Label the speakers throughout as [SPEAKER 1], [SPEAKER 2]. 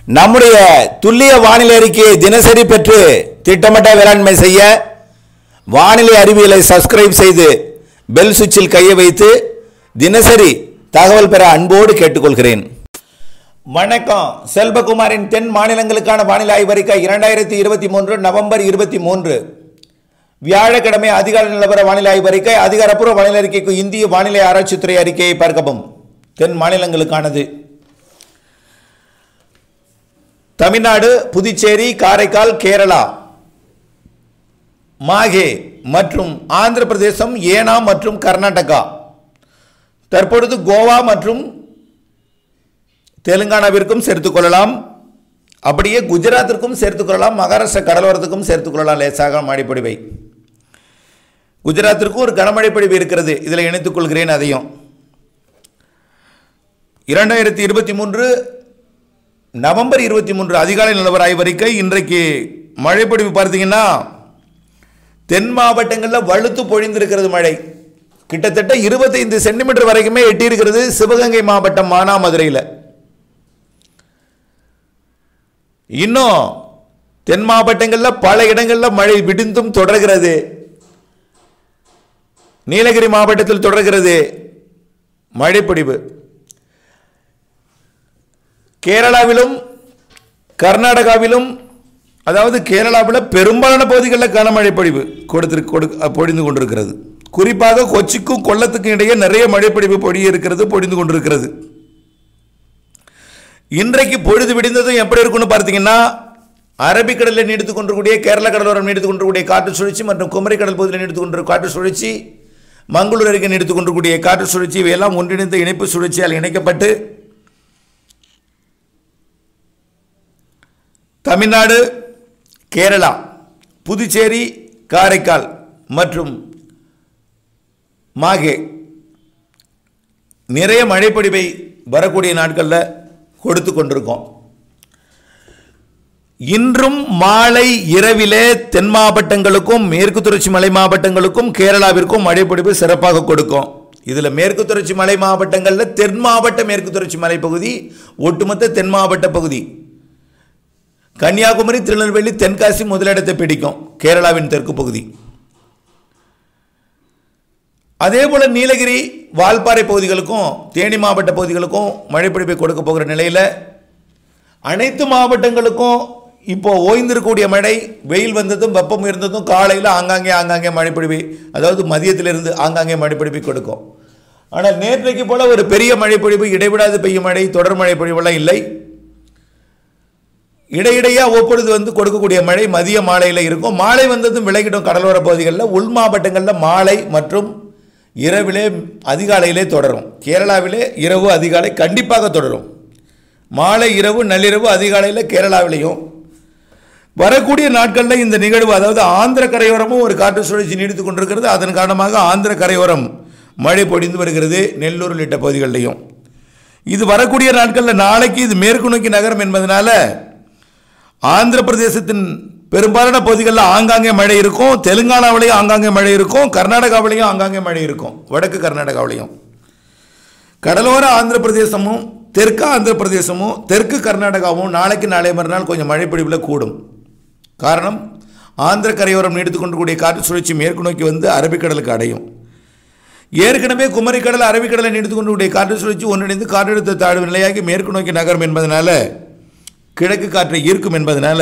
[SPEAKER 1] நம்முடைய துல்லிய வானிலை அறிக்கையை தினசரி பெற்று திட்டமிட்ட வேளாண்மை செய்ய வானிலை அறிவியலை சப்ஸ்கிரைப் செய்து பெல் சுவிட்சில் கையை வைத்து தினசரி தகவல் பெற அன்போடு கேட்டுக்கொள்கிறேன் வணக்கம் செல்வகுமாரின் தென் மாநிலங்களுக்கான வானிலை ஆய்வறிக்கை இரண்டாயிரத்தி இருபத்தி மூன்று நவம்பர் இருபத்தி மூன்று வியாழக்கிழமை அதிகார நிலவர வானிலை ஆய்வறிக்கை அதிகாரப்பூர்வ வானிலை அறிக்கைக்கு இந்திய வானிலை ஆராய்ச்சித்துறை அறிக்கையை பார்க்கவும் தென் மாநிலங்களுக்கானது தமிழ்நாடு புதுச்சேரி காரைக்கால் கேரளா மாகே மற்றும் ஆந்திர பிரதேசம் ஏனாம் மற்றும் கர்நாடகா தற்பொழுது கோவா மற்றும் தெலுங்கானாவிற்கும் சேர்த்துக்கொள்ளலாம் அப்படியே குஜராத்திற்கும் சேர்த்துக்கொள்ளலாம் மகாராஷ்டிரா கடலோரத்துக்கும் சேர்த்துக்கொள்ளலாம் லேசாக மழைப்பொழிவை குஜராத்திற்கும் ஒரு கனமழை பொழிவு இருக்கிறது இதில் இணைத்துக் கொள்கிறேன் அதையும் இரண்டாயிரத்தி இருபத்தி மூன்று நவம்பர் இருபத்தி மூன்று அதிகாலை நிலவர ஆய்வறிக்கை இன்றைக்கு மழைப்பொழிவு பார்த்தீங்கன்னா தென் மாவட்டங்களில் வலுத்து பொழிந்திருக்கிறது மழை கிட்டத்தட்ட இருபத்தைந்து சென்டிமீட்டர் வரைக்குமே எட்டியிருக்கிறது சிவகங்கை மாவட்டம் மானாமதுரையில் இன்னும் தென் மாவட்டங்களில் பல இடங்களில் மழை விடிந்தும் தொடர்கிறது நீலகிரி மாவட்டத்தில் தொடர்கிறது மழைப்பொழிவு கேரளாவிலும் கர்நாடகாவிலும் அதாவது கேரளாவில் பெரும்பாலான பகுதிகளில் கனமழை பொழிவு கொடுத்து கொடு பொழிந்து கொண்டிருக்கிறது குறிப்பாக கொச்சிக்கும் கொல்லத்துக்கும் இடையே நிறைய மழைப்பொழிவு பொழிய இருக்கிறது பொழிந்து கொண்டிருக்கிறது இன்றைக்கு பொழுது விடிந்ததும் எப்படி இருக்குன்னு பார்த்தீங்கன்னா அரபிக்கடலில் நீடித்துக் கொண்டிருக்கூடிய கேரள கடலோரம் நீடித்துக் கொண்டிருக்கூடிய காற்று சுழற்சி மற்றும் குமரி கடல் பகுதியில் நீடித்துக் கொண்டிருக்கும் காற்று சுழற்சி மங்களூர் அருகே நீடித்துக் கொண்டிருக்கூடிய காற்று சுழற்சி இவையெல்லாம் ஒன்றிணைந்த இணைப்பு சுழற்சியால் இணைக்கப்பட்டு தமிழ்நாடு கேரளா புதுச்சேரி காரைக்கால் மற்றும் மாகே நிறைய மழைப்பொழிவை வரக்கூடிய நாட்களில் கொடுத்து கொண்டிருக்கோம் இன்றும் மாலை இரவிலே தென் மாவட்டங்களுக்கும் மேற்கு தொடர்ச்சி மலை மாவட்டங்களுக்கும் கேரளாவிற்கும் மழைப்பொழிவு சிறப்பாக கொடுக்கும் இதில் மேற்கு தொடர்ச்சி மலை மாவட்டங்களில் தென் மாவட்ட மேற்கு தொடர்ச்சி மலை பகுதி ஒட்டுமொத்த தென் மாவட்ட பகுதி கன்னியாகுமரி திருநெல்வேலி தென்காசி முதலிடத்தை பிடிக்கும் கேரளாவின் தெற்கு பகுதி அதே போல நீலகிரி வால்பாறை பகுதிகளுக்கும் தேனி மாவட்ட பகுதிகளுக்கும் மழைப்பிடிப்பை கொடுக்க போகிற நிலையில் அனைத்து மாவட்டங்களுக்கும் இப்போ ஓய்ந்திருக்கக்கூடிய மழை வெயில் வந்ததும் வெப்பம் இருந்ததும் காலையில் ஆங்காங்கே ஆங்காங்கே மழைப்பிடிப்பை அதாவது மதியத்திலிருந்து ஆங்காங்கே மழைப்பிடிப்பை கொடுக்கும் ஆனால் நேற்றைக்கு போல ஒரு பெரிய மழைப்பொழிவு இடைவிடாது பெய்யும் மழை தொடர் மழை பொழிவெல்லாம் இல்லை இடையிடையாக ஒப்பொழுது வந்து கொடுக்கக்கூடிய மழை மதிய மாலையில் இருக்கும் மாலை வந்ததும் விலகிடும் கடலோர பகுதிகளில் உள் மாவட்டங்களில் மாலை மற்றும் இரவிலே அதிகாலையிலே தொடரும் கேரளாவிலே இரவு அதிகாலை கண்டிப்பாக தொடரும் மாலை இரவு நள்ளிரவு அதிகாலையில் கேரளாவிலையும் வரக்கூடிய நாட்களில் இந்த நிகழ்வு அதாவது ஆந்திர கரையோரமும் ஒரு காற்று சுழற்சி நீடித்து கொண்டிருக்கிறது அதன் காரணமாக ஆந்திர கரையோரம் மழை பொழிந்து வருகிறது நெல்லூர் உள்ளிட்ட பகுதிகளிலையும் இது வரக்கூடிய நாட்களில் நாளைக்கு இது மேற்கு நோக்கி நகரம் என்பதனால ஆந்திர பிரதேசத்தின் பெரும்பாலான பகுதிகளில் ஆங்காங்கே மழை இருக்கும் தெலுங்கானாவிலையும் ஆங்காங்கே மழை இருக்கும் கர்நாடகாவிலையும் ஆங்காங்கே மழை இருக்கும் வடக்கு கர்நாடகாவிலையும் கடலோர ஆந்திர பிரதேசமும் தெற்கு ஆந்திர பிரதேசமும் தெற்கு கர்நாடகாவும் நாளைக்கு நாளை மறுநாள் கொஞ்சம் மழைப்பொழிவில் கூடும் காரணம் ஆந்திர கரையோரம் நீடித்து கொண்டிருக்கூடிய காற்று சுழற்சி மேற்கு நோக்கி வந்து அரபிக்கடலுக்கு அடையும் ஏற்கனவே குமரிக்கடல் அரபிக்கடலை நீடித்து கொண்டிருக்கூடிய காற்று சுழற்சி ஒன்றிணைந்து காற்றழுத்த தாழ்வு நிலையாகி மேற்கு நோக்கி நகரும் என்பதனால கிழக்கு காற்றை ஈர்க்கும் என்பதனால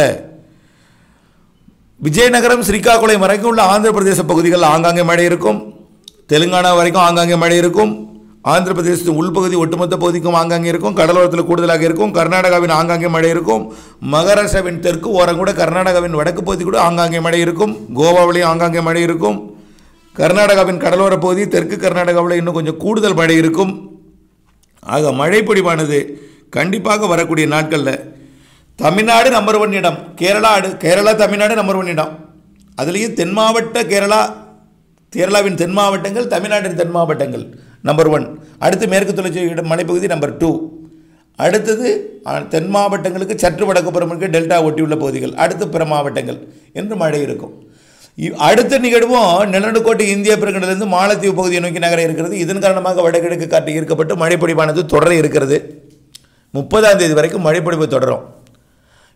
[SPEAKER 1] விஜயநகரம் ஸ்ரீகாகுளம் வரைக்கும் உள்ள ஆந்திர பிரதேச பகுதிகளில் ஆங்காங்கே மழை இருக்கும் தெலுங்கானா வரைக்கும் ஆங்காங்கே மழை இருக்கும் ஆந்திர பிரதேசத்தின் உள்பகுதி ஒட்டுமொத்த பகுதிக்கும் ஆங்காங்கே இருக்கும் கடலோரத்தில் கூடுதலாக இருக்கும் கர்நாடகாவின் ஆங்காங்கே மழை இருக்கும் மகாராஷ்டிராவின் தெற்கு ஓரம் கூட கர்நாடகாவின் வடக்கு பகுதி கூட ஆங்காங்கே மழை இருக்கும் கோவாவிலையும் ஆங்காங்கே மழை இருக்கும் கர்நாடகாவின் கடலோர பகுதி தெற்கு கர்நாடகாவில் இன்னும் கொஞ்சம் கூடுதல் மழை இருக்கும் ஆக மழைப்பொழிவானது கண்டிப்பாக வரக்கூடிய நாட்களில் தமிழ்நாடு நம்பர் ஒன் இடம் கேரளா அடு கேரளா தமிழ்நாடு நம்பர் ஒன் இடம் அதுலேயும் தென் மாவட்ட கேரளா கேரளாவின் தென் மாவட்டங்கள் தமிழ்நாட்டின் தென் மாவட்டங்கள் நம்பர் ஒன் அடுத்து மேற்கு தொடர்ச்சி இடம் மலைப்பகுதி நம்பர் டூ அடுத்தது அ, தென் மாவட்டங்களுக்கு சற்று வடக்குப்புறம் இருக்க டெல்டா ஒட்டியுள்ள பகுதிகள் அடுத்து பிற மாவட்டங்கள் என்று மழை இருக்கும் இ- அடுத்த நிகழ்வும் நிலநடுக்கோட்டை இந்திய பெருங்கடலிருந்து மாலத்தீவு பகுதியை நோக்கி நகர இருக்கிறது இதன் காரணமாக வடகிழக்கு காற்று ஈர்க்கப்பட்டு மழைப்பொழிவானது தொடர இருக்கிறது முப்பதாம் தேதி வரைக்கும் மழைப்பொழிவு தொடரும்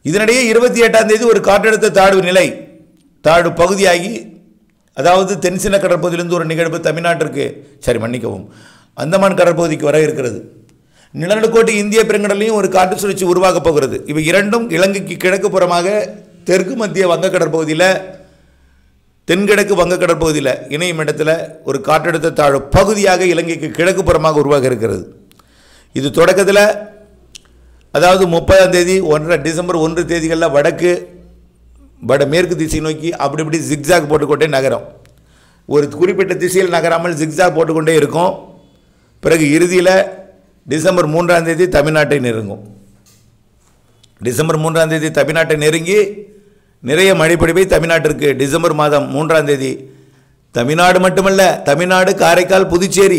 [SPEAKER 1] இதனிடையே இருபத்தி எட்டாம் தேதி ஒரு காற்றழுத்த தாழ்வு நிலை தாழ்வு பகுதியாகி அதாவது தென்சின கடற்பகுதியிலிருந்து ஒரு நிகழ்வு தமிழ்நாட்டிற்கு சரி மன்னிக்கவும் அந்தமான் கடற்பகுதிக்கு வர இருக்கிறது நிலநடுக்கோட்டு இந்திய பெருங்கடலையும் ஒரு காற்று சுழற்சி உருவாகப் போகிறது இவை இரண்டும் இலங்கைக்கு கிழக்கு புறமாக தெற்கு மத்திய வங்க கடற்பகுதியில் தென்கிழக்கு வங்க கடற்பகுதியில் இணையும் இடத்துல ஒரு காற்றழுத்த தாழ்வு பகுதியாக இலங்கைக்கு கிழக்கு புறமாக உருவாக இருக்கிறது இது தொடக்கத்தில் அதாவது முப்பதாம் தேதி ஒன்றரை டிசம்பர் ஒன்று தேதிகளில் வடக்கு வட மேற்கு திசை நோக்கி அப்படி இப்படி ஜிக்ஸாக் போட்டுக்கொண்டே நகரும் ஒரு குறிப்பிட்ட திசையில் நகராமல் ஜிக்ஸாக் போட்டுக்கொண்டே இருக்கும் பிறகு இறுதியில் டிசம்பர் மூன்றாம் தேதி தமிழ்நாட்டை நெருங்கும் டிசம்பர் மூன்றாம் தேதி தமிழ்நாட்டை நெருங்கி நிறைய மழைப்பொழிவை தமிழ்நாட்டிற்கு டிசம்பர் மாதம் மூன்றாம் தேதி தமிழ்நாடு மட்டுமல்ல தமிழ்நாடு காரைக்கால் புதுச்சேரி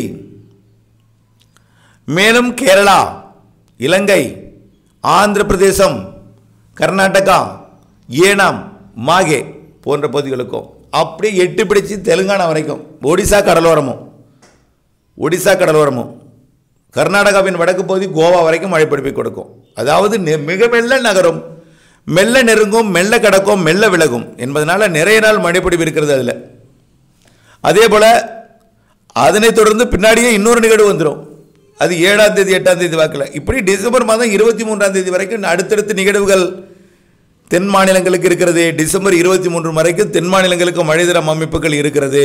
[SPEAKER 1] மேலும் கேரளா இலங்கை ஆந்திர பிரதேசம் கர்நாடகா ஏனாம் மாகே போன்ற பகுதிகளுக்கும் அப்படியே எட்டு பிடிச்சு தெலுங்கானா வரைக்கும் ஒடிசா கடலோரமும் ஒடிசா கடலோரமும் கர்நாடகாவின் வடக்கு பகுதி கோவா வரைக்கும் மழை பிடிப்பை கொடுக்கும் அதாவது நெ- மிக மெல்ல நகரும் மெல்ல நெருங்கும் மெல்ல கடக்கும் மெல்ல விலகும் என்பதனால நிறைய நாள் மழைப்பிடிப்பு இருக்கிறது அதில் அதே போல் அதனைத் தொடர்ந்து பின்னாடியே இன்னொரு நிகழ்வு வந்துடும் அது ஏழாம் தேதி எட்டாம் தேதி வாக்கில் இப்படி டிசம்பர் மாதம் இருபத்தி மூன்றாம் தேதி வரைக்கும் அடுத்தடுத்த நிகழ்வுகள் தென் மாநிலங்களுக்கு இருக்கிறது டிசம்பர் இருபத்தி மூன்று வரைக்கும் தென் மாநிலங்களுக்கு மழை தரும் அமைப்புகள் இருக்கிறது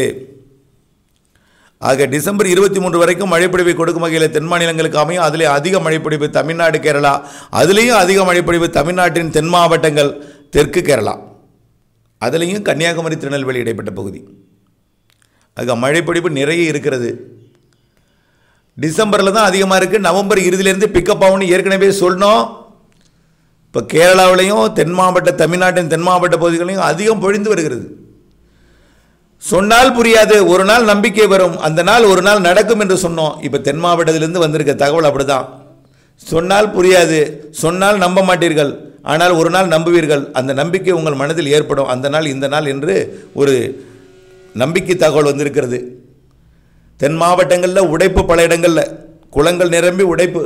[SPEAKER 1] ஆக டிசம்பர் இருபத்தி மூன்று வரைக்கும் மழைப்பொழிவை கொடுக்கும் வகையில் தென் மாநிலங்களுக்கு அமையும் அதிலே அதிக மழைப்பொழிவு தமிழ்நாடு கேரளா அதுலேயும் அதிக மழைப்பொழிவு தமிழ்நாட்டின் தென் மாவட்டங்கள் தெற்கு கேரளா அதுலேயும் கன்னியாகுமரி திருநெல்வேலி இடைப்பட்ட பகுதி ஆக மழைப்பொழிவு நிறைய இருக்கிறது டிசம்பரில் தான் அதிகமாக இருக்குது நவம்பர் இறுதியிலேருந்து பிக்கப் ஆகும்னு ஏற்கனவே சொன்னோம் இப்போ கேரளாவிலையும் தென் மாவட்ட தமிழ்நாட்டின் தென் மாவட்ட பகுதிகளையும் அதிகம் பொழிந்து வருகிறது சொன்னால் புரியாது ஒரு நாள் நம்பிக்கை வரும் அந்த நாள் ஒரு நாள் நடக்கும் என்று சொன்னோம் இப்போ தென் மாவட்டத்திலிருந்து வந்திருக்க தகவல் அப்படிதான் சொன்னால் புரியாது சொன்னால் நம்ப மாட்டீர்கள் ஆனால் ஒரு நாள் நம்புவீர்கள் அந்த நம்பிக்கை உங்கள் மனதில் ஏற்படும் அந்த நாள் இந்த நாள் என்று ஒரு நம்பிக்கை தகவல் வந்திருக்கிறது தென் மாவட்டங்களில் உடைப்பு பல இடங்களில் குளங்கள் நிரம்பி உடைப்பு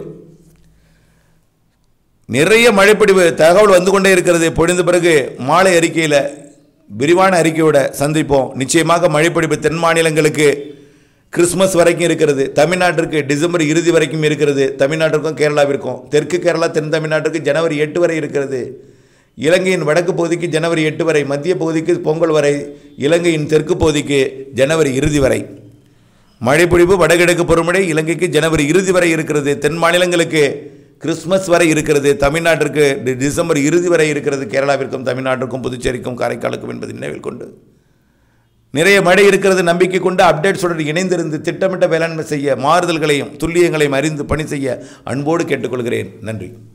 [SPEAKER 1] நிறைய மழைப்பிடிவு தகவல் வந்து கொண்டே இருக்கிறது பொழிந்த பிறகு மாலை அறிக்கையில் விரிவான அறிக்கையோட சந்திப்போம் நிச்சயமாக மழைப்பிடிப்பு தென் மாநிலங்களுக்கு கிறிஸ்மஸ் வரைக்கும் இருக்கிறது தமிழ்நாட்டிற்கு டிசம்பர் இறுதி வரைக்கும் இருக்கிறது தமிழ்நாட்டிற்கும் கேரளாவிற்கும் தெற்கு கேரளா தென் தமிழ்நாட்டுக்கு ஜனவரி எட்டு வரை இருக்கிறது இலங்கையின் வடக்கு பகுதிக்கு ஜனவரி எட்டு வரை மத்திய பகுதிக்கு பொங்கல் வரை இலங்கையின் தெற்கு பகுதிக்கு ஜனவரி இறுதி வரை மழைப்பொழிவு வடகிழக்கு பருவமழை இலங்கைக்கு ஜனவரி இறுதி வரை இருக்கிறது தென் மாநிலங்களுக்கு கிறிஸ்மஸ் வரை இருக்கிறது தமிழ்நாட்டிற்கு டி- டிசம்பர் இறுதி வரை இருக்கிறது கேரளாவிற்கும் தமிழ்நாட்டிற்கும் புதுச்சேரிக்கும் காரைக்காலுக்கும் என்பதை நினைவில் கொண்டு நிறைய மழை இருக்கிறது நம்பிக்கை கொண்டு அப்டேட்ஸுடன் இணைந்திருந்து திட்டமிட்ட வேளாண்மை செய்ய மாறுதல்களையும் துல்லியங்களையும் அறிந்து பணி செய்ய அன்போடு கேட்டுக்கொள்கிறேன் நன்றி